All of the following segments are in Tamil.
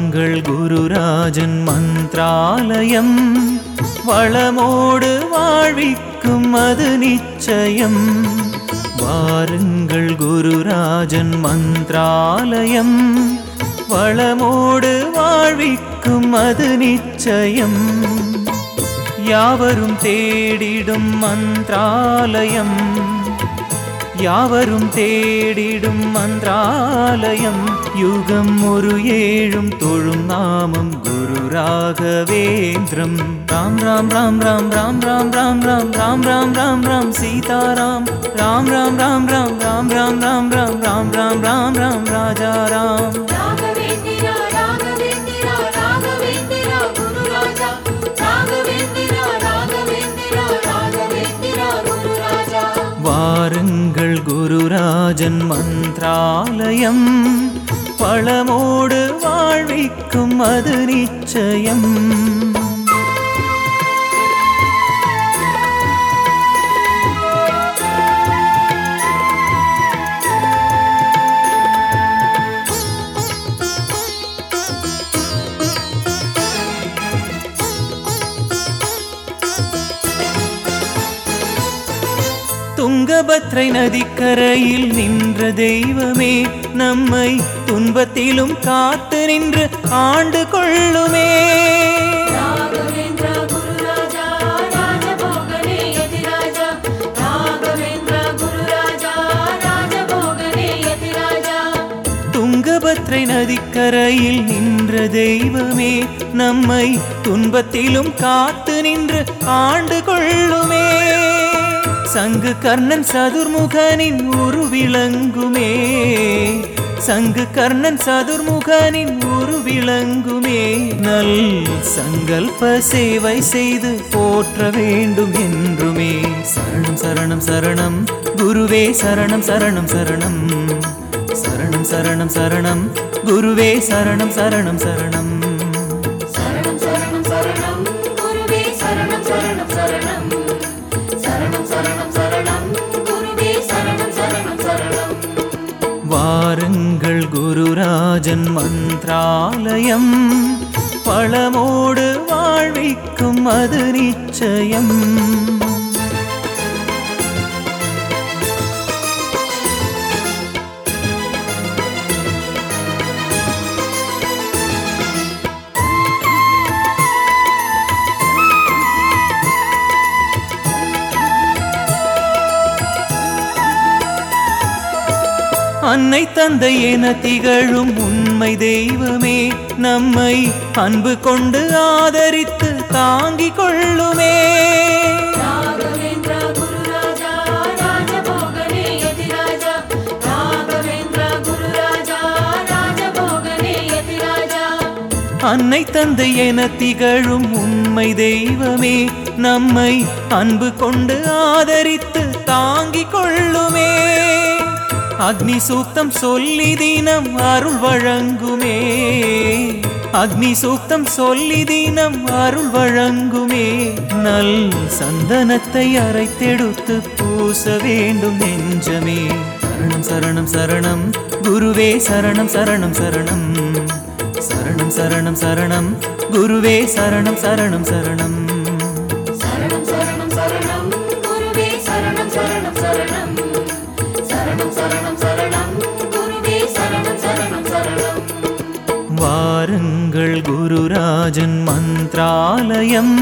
வாருங்கள் குருராஜன் மந்த்ராலயம் வளமோடு வாழ்விக்கும் அது நிச்சயம் வாருங்கள் குருராஜன் மந்த்ராலயம் வளமோடு வாழ்விக்கும் அது நிச்சயம் யாவரும் தேடிடும் மந்த்ராலயம் யாவரும் தேடிடும் மந்த்ராலயம் யுகம் ஒரு ஏழும் தொழும் நாமம் குரு ராகவேந்திரம் ராம் ராம் ராம் ராம் ராம் ராம் ராம் ராம் ராம் ராம் ராம் ராம் சீதாராம் ராம் ராம் ராம் ராம் ராம் ராம் ராம் ராம் ராம் ராம் ராம் ராம் ராஜா ராம் ராகவேந்திரா ராகவேந்திரா ராகவேந்திரா குருராஜா ராகவேந்திரா ராகவேந்திரா ராகவேந்திரா குருராஜா வாருங்கள் குருராஜன் மந்த்ராலயம் பழமோடு வாழ்விக்கும் அது நிச்சயம் துங்கபத்ரை நதிக்கரையில் நின்ற தெய்வமே நம்மை துன்பத்திலும் காத்து நின்று ஆண்டு கொள்ளுமே ராகவேந்திரா குருராஜா ராஜபோகனே யதிராஜா ராகவேந்திரா குருராஜா ராஜபோகனே யதிராஜா துங்கபத்ரை நதிக்கரையில் நின்ற தெய்வமே நம்மை துன்பத்திலும் காத்து நின்று ஆண்டு கொள்ளுமே சங்கு கர்ணன் சதுர்முகனின் ஒரு விளங்குமே சங்கு கர்ணன் சதுர்முகனின் ஒரு விளங்குமே நல் சங்கல்ப சேவை செய்து போற்ற வேண்டும் என்றுமே சரணம் சரணம் சரணம் குருவே சரணம் சரணம் சரணம் சரணம் சரணம் சரணம் குருவே சரணம் சரணம் சரணம் சரணம் சரணம் சரணம் குருவே சரணம் சரணம் சரணம் சரணம் சரணம் சரணம் குருவே சரணம் சரணம் சரணம் வாருங்கள் குருராஜன் மந்த்ராலயம் பழமோடு வாழ்விக்கும் அது நிச்சயம் அன்னை தந்தை என திகழும் உண்மை தெய்வமே நம்மை அன்பு கொண்டு ஆதரித்து தாங்கிக் கொள்ளுமே ராகவேந்திரா குருராஜா ராஜபோகனே யதிராஜா ராகவேந்திரா குருராஜா ராஜபோகனே யதிராஜா அன்னை தந்தை என திகழும் உண்மை தெய்வமே நம்மை அன்பு கொண்டு ஆதரித்து தாங்கிக் கொள்ளுமே அக்னி சூக்தம் சொல்லி தினம் அருள் வழங்குமே அக்னி சூக்தம் சொல்லி தினம் அருள் வழங்குமே நல் சந்தனத்தை அரைத்தெடுத்து பூச வேண்டும் நெஞ்சமே சரணம் சரணம் சரணம் குருவே சரணம் சரணம் சரணம் சரணம் சரணம் சரணம் குருவே சரணம் சரணம் சரணம் சரணம் சரணம் சரணம் குருவே சரணம் சரணம் சரணம் சரணம் சரணம் சரணம் குருவே சரணம் சரணம் சரணம் வாருங்கள் குருராஜன் மந்த்ராலயம்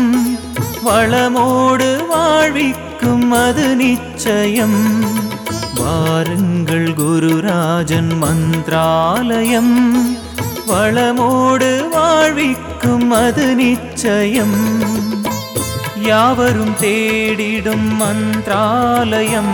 வளமோடு வாழ்விக்கும் அது நிச்சயம் வாருங்கள் குருராஜன் மந்த்ராலயம் வளமோடு வாழ்விக்கும் அது நிச்சயம் யாவரும் தேடிடும் மந்த்ராலயம்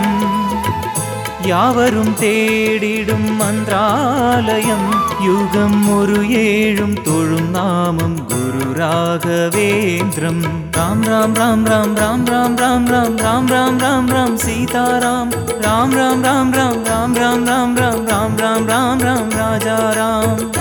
யாவரும் தேடிடும் மந்த்ராலயம் யுகம் ஒரு ஏழும் தொழும் நாமம் குரு ராகவேந்திரம் ராம் ராம் ராம் ராம் ராம் ராம் ராம் ராம் ராம் ராம் ராம் ராம் சீதாராம் ராம் ராம் ராம் ராம் ராம் ராம் ராம் ராம் ராம் ராம் ராம் ராம் ராஜா ராம்